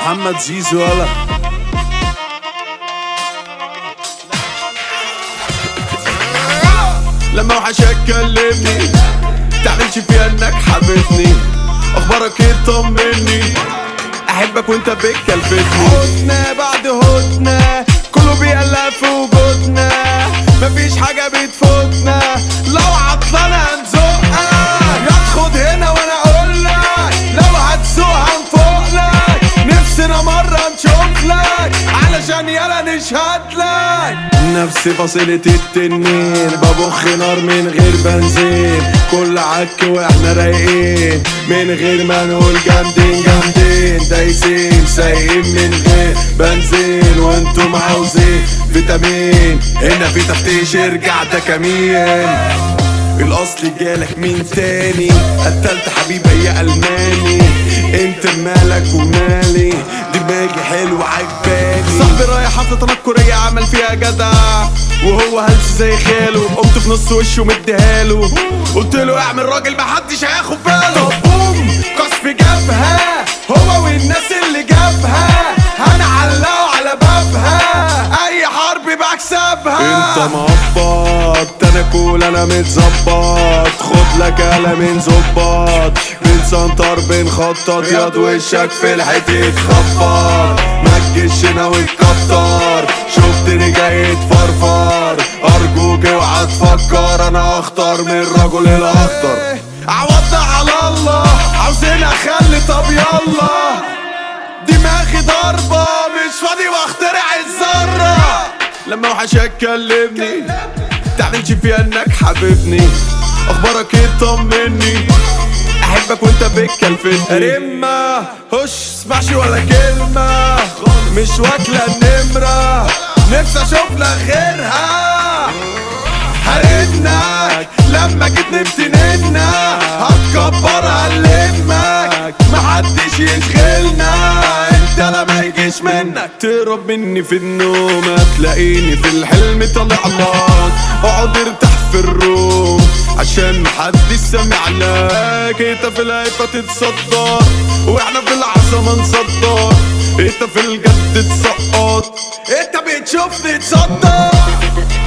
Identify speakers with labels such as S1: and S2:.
S1: محمد زيزو يلا لما وحشك كلمني تعملش فيها انك حبيبني اخبارك ايه طمني احبك وانت بتكلفتني هدنة بعد هدنة كله بيقلق في وجودنا مفيش حاجة بتفوتنا لو عطلان هنزقك هتاخد هنا وانا اقولك لو هتسوق هنفوقلك نفسنا مرة نشوف لك علشان يلا نشهد لك نفس فاصلة التنين ببخ نار من غير بنزين كل عك واحنا رايقين من غير ما نقول جامدين جامدين دايسين سايقين من غير بنزين وانتم عاوزين فيتامين هنا في تفتيش ارجع ده كمين الاصل جالك مين تاني قتلت حبيبي يا الماني انت مالك ومالي دماغي حلوة عجباني صاحبي رايح حفلة تنكرية عمل فيها جدع وهو هلس زي خاله قمت في نص وشه مديهاله قلت له اعمل راجل محدش هياخد باله طب بوم قصف جابها هو والناس اللي جابها هنعلقه على بابها اي حرب بكسبها انت مقبط انا كول انا متظبط خد لك قلم نظبط بنسنطر بنخطط ياض وشك في الحيط يتخبط ما تجيش هنا وتكتر شفتني جاي تفرفر ارجوك اوعى تفكر انا اخطر من الرجل الاخضر عوضنا على الله عاوزين اخلي طب يلا دماغي ضربة مش فاضي واخترع الذرة لما وحشك كلمني تعملش فيها انك حبيبني اخبارك ايه طمني احبك وانت بتكلفتني رمة هش اسمعش ولا كلمة مش واكلة النمرة نفسي اشوف لك غيرها هرنك لما جيت نمت ننا هتكبر هلمك محدش يشغلنا انت لا ما يجيش منك تهرب مني في النوم هتلاقيني في الحلم طالع لك اقعد ارتاح في الروم عشان محدش سامع لك انت في الهيفة تتصدر واحنا في العظمة نصدر انت في الجد تسقط انت بتشوفني تصدر